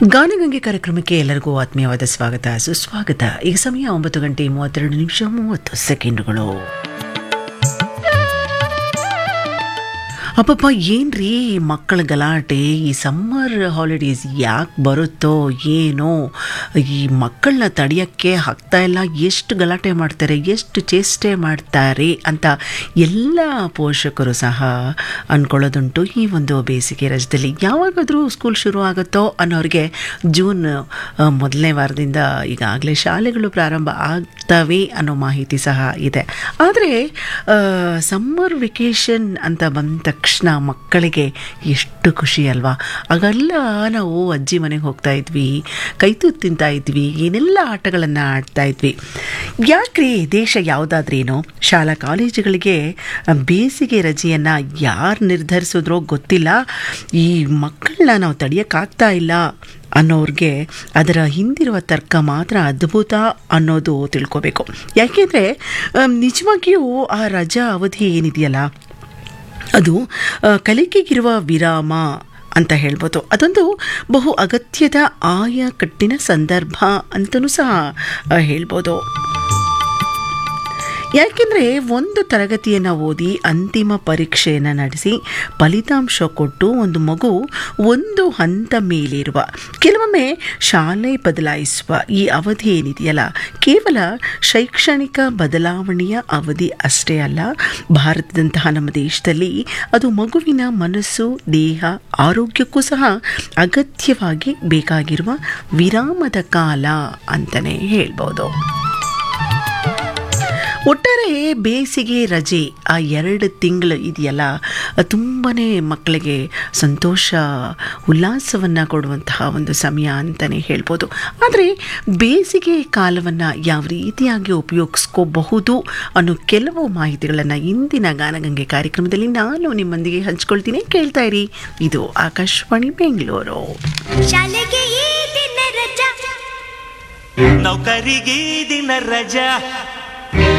ಗಾನಗಂಗೆ ಕಾರ್ಯಕ್ರಮಕ್ಕೆ ಎಲ್ಲರಿಗೂ ಆತ್ಮೀಯವಾದ ಸ್ವಾಗತ ಸುಸ್ವಾಗತ ಈಗ ಸಮಯ ಒಂಬತ್ತು ಗಂಟೆ ಮೂವತ್ತೆರಡು ನಿಮಿಷ ಮೂವತ್ತು ಸೆಕೆಂಡುಗಳು ಅಪ್ಪಪ್ಪ ಏನ್ರಿ ಮಕ್ಕಳ ಗಲಾಟೆ ಈ ಸಮ್ಮರ್ ಹಾಲಿಡೇಸ್ ಯಾಕೆ ಬರುತ್ತೋ ಏನೋ ಈ ಮಕ್ಕಳನ್ನ ತಡೆಯೋಕ್ಕೆ ಆಗ್ತಾ ಇಲ್ಲ ಎಷ್ಟು ಗಲಾಟೆ ಮಾಡ್ತಾರೆ ಎಷ್ಟು ಚೇಷ್ಟೆ ಮಾಡ್ತಾರೆ ಅಂತ ಎಲ್ಲ ಪೋಷಕರು ಸಹ ಅಂದ್ಕೊಳ್ಳೋದುಂಟು ಈ ಒಂದು ಬೇಸಿಗೆ ರಜದಲ್ಲಿ ಯಾವಾಗಾದರೂ ಸ್ಕೂಲ್ ಶುರು ಆಗುತ್ತೋ ಅನ್ನೋರಿಗೆ ಜೂನ್ ಆ, ಮೊದಲನೇ ವಾರದಿಂದ ಈಗಾಗಲೇ ಶಾಲೆಗಳು ಪ್ರಾರಂಭ ಆಗ್ತವೆ ಅನ್ನೋ ಮಾಹಿತಿ ಸಹ ಇದೆ ಆದರೆ ಸಮ್ಮರ್ ವೆಕೇಷನ್ ಅಂತ ಬಂದ ತಕ್ಷಣ ಮಕ್ಕಳಿಗೆ ಎಷ್ಟು ಖುಷಿ ಅಲ್ವಾ ಆಗೆಲ್ಲ ನಾವು ಅಜ್ಜಿ ಮನೆಗೆ ಹೋಗ್ತಾ ಇದ್ವಿ ಕೈತೂತು ತಿಂತಾ ಇದ್ವಿ ಏನೆಲ್ಲ ಆಟಗಳನ್ನು ಆಡ್ತಾ ಇದ್ವಿ ಯಾಕ್ರಿ ದೇಶ ಯಾವುದಾದ್ರೇನೋ ಶಾಲಾ ಕಾಲೇಜುಗಳಿಗೆ ಬೇಸಿಗೆ ರಜೆಯನ್ನು ಯಾರು ನಿರ್ಧರಿಸಿದ್ರೋ ಗೊತ್ತಿಲ್ಲ ಈ ಮಕ್ಕಳನ್ನ ನಾವು ತಡೆಯೋಕ್ಕಾಗ್ತಾ ಇಲ್ಲ ಅನ್ನೋರಿಗೆ ಅದರ ಹಿಂದಿರುವ ತರ್ಕ ಮಾತ್ರ ಅದ್ಭುತ ಅನ್ನೋದು ತಿಳ್ಕೋಬೇಕು ಯಾಕೆಂದರೆ ನಿಜವಾಗಿಯೂ ಆ ರಜಾ ಅವಧಿ ಏನಿದೆಯಲ್ಲ ಅದು ಆ, ಕಲಿಕೆಗಿರುವ ವಿರಾಮ ಅಂತ ಹೇಳ್ಬೋದು ಅದೊಂದು ಬಹು ಅಗತ್ಯದ ಆಯಾ ಕಟ್ಟಿನ ಸಂದರ್ಭ ಅಂತಲೂ ಸಹ ಆ, ಹೇಳ್ಬೋದು ಯಾಕೆಂದರೆ ಒಂದು ತರಗತಿಯನ್ನು ಓದಿ ಅಂತಿಮ ಪರೀಕ್ಷೆಯನ್ನು ನಡೆಸಿ ಫಲಿತಾಂಶ ಕೊಟ್ಟು ಒಂದು ಮಗು ಒಂದು ಹಂತ ಮೇಲಿರುವ ಕೆಲವೊಮ್ಮೆ ಶಾಲೆ ಬದಲಾಯಿಸುವ ಈ ಅವಧಿ ಏನಿದೆಯಲ್ಲ ಕೇವಲ ಶೈಕ್ಷಣಿಕ ಬದಲಾವಣೆಯ ಅವಧಿ ಅಷ್ಟೇ ಅಲ್ಲ ಭಾರತದಂತಹ ನಮ್ಮ ದೇಶದಲ್ಲಿ ಅದು ಮಗುವಿನ ಮನಸ್ಸು ದೇಹ ಆರೋಗ್ಯಕ್ಕೂ ಸಹ ಅಗತ್ಯವಾಗಿ ಬೇಕಾಗಿರುವ ವಿರಾಮದ ಕಾಲ ಅಂತಲೇ ಹೇಳ್ಬೋದು ಒಟ್ಟಾರೆ ಬೇಸಿಗೆ ರಜೆ ಆ ಎರಡು ತಿಂಗಳು ಇದೆಯಲ್ಲ ತುಂಬಾ ಮಕ್ಕಳಿಗೆ ಸಂತೋಷ ಉಲ್ಲಾಸವನ್ನು ಕೊಡುವಂತಹ ಒಂದು ಸಮಯ ಅಂತಲೇ ಹೇಳ್ಬೋದು ಆದರೆ ಬೇಸಿಗೆ ಕಾಲವನ್ನು ಯಾವ ರೀತಿಯಾಗಿ ಉಪಯೋಗಿಸ್ಕೋಬಹುದು ಅನ್ನೋ ಕೆಲವು ಮಾಹಿತಿಗಳನ್ನು ಇಂದಿನ ಗಾನಗಂಗೆ ಕಾರ್ಯಕ್ರಮದಲ್ಲಿ ನಾನು ನಿಮ್ಮೊಂದಿಗೆ ಹಂಚ್ಕೊಳ್ತೀನಿ ಕೇಳ್ತಾ ಇರಿ ಇದು ಆಕಾಶವಾಣಿ ಬೆಂಗಳೂರು ಶಾಲೆಗೆ ಈ ದಿನ ರಜಾ ನೌಕರಿಗೆ ದಿನ ರಜಾ